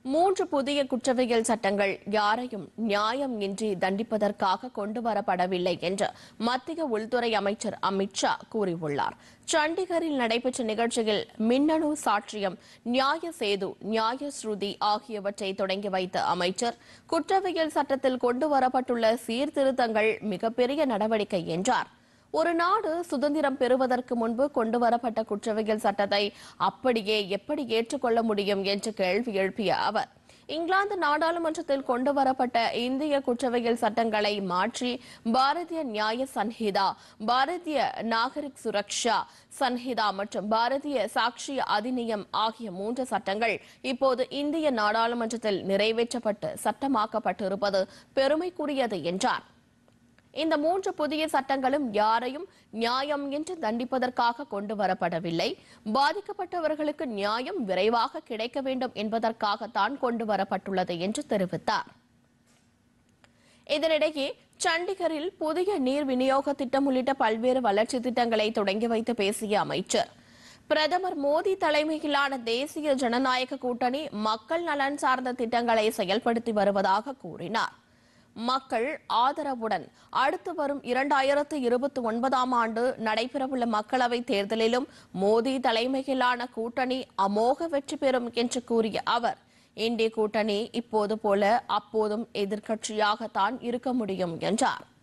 மூன்று புதிய குற்றவியல் சட்டங்கள் யாரையும் நியாயம் இன்றி தண்டிப்பதற்காக கொண்டுவரப்படவில்லை என்று மத்திய உள்துறை அமைச்சர் அமித் ஷா கூறியுள்ளார் சண்டிகரில் நடைபெற்ற நிகழ்ச்சியில் மின்னணு சாட்சியம் நியாய சேது நியாய ஸ்ருதி ஆகியவற்றை தொடங்கி வைத்த அமைச்சர் குற்றவியல் சட்டத்தில் கொண்டுவரப்பட்டுள்ள சீர்திருத்தங்கள் மிகப்பெரிய நடவடிக்கை என்றார் ஒரு நாடு சுதந்திரம் பெறுவதற்கு முன்பு கொண்டுவரப்பட்ட குற்றவியல் சட்டத்தை அப்படியே எப்படி ஏற்றுக்கொள்ள முடியும் என்று கேள்வி எழுப்பிய அவர் இங்கிலாந்து நாடாளுமன்றத்தில் கொண்டுவரப்பட்ட இந்திய குற்றவியல் சட்டங்களை மாற்றி பாரதிய நியாய சன்ஹிதா பாரதிய நாகரிக் சுரக்ஷா சன்ஹிதா மற்றும் பாரதிய சாட்சிய அதிநியம் ஆகிய மூன்று சட்டங்கள் இப்போது இந்திய நாடாளுமன்றத்தில் நிறைவேற்றப்பட்டு சட்டமாக்கப்பட்டிருப்பது பெருமைக்குரியது என்றார் இந்த மூன்று புதிய சட்டங்களும் யாரையும் நியாயம் என்று தண்டிப்பதற்காக கொண்டு வரப்படவில்லை பாதிக்கப்பட்டவர்களுக்கு நியாயம் விரைவாக கிடைக்க வேண்டும் என்பதற்காகத்தான் கொண்டு வரப்பட்டுள்ளது என்று தெரிவித்தார் இதனிடையே சண்டிகரில் புதிய நீர் விநியோக திட்டம் உள்ளிட்ட பல்வேறு வளர்ச்சி திட்டங்களை தொடங்கி வைத்து பேசிய அமைச்சர் பிரதமர் மோடி தலைமையிலான தேசிய ஜனநாயக கூட்டணி மக்கள் நலன் சார்ந்த திட்டங்களை செயல்படுத்தி வருவதாக கூறினார் மக்கள் ஆதரவுடன் அடுத்து வரும் இரண்டாயிரத்து இருபத்தி ஒன்பதாம் ஆண்டு நடைபெறவுள்ள மக்களவைத் தேர்தலிலும் மோடி தலைமையிலான கூட்டணி அமோக வெற்றி பெறும் என்று கூறிய அவர் இந்திய கூட்டணி இப்போது போல அப்போதும் எதிர்க்கட்சியாகத்தான் இருக்க முடியும் என்றார்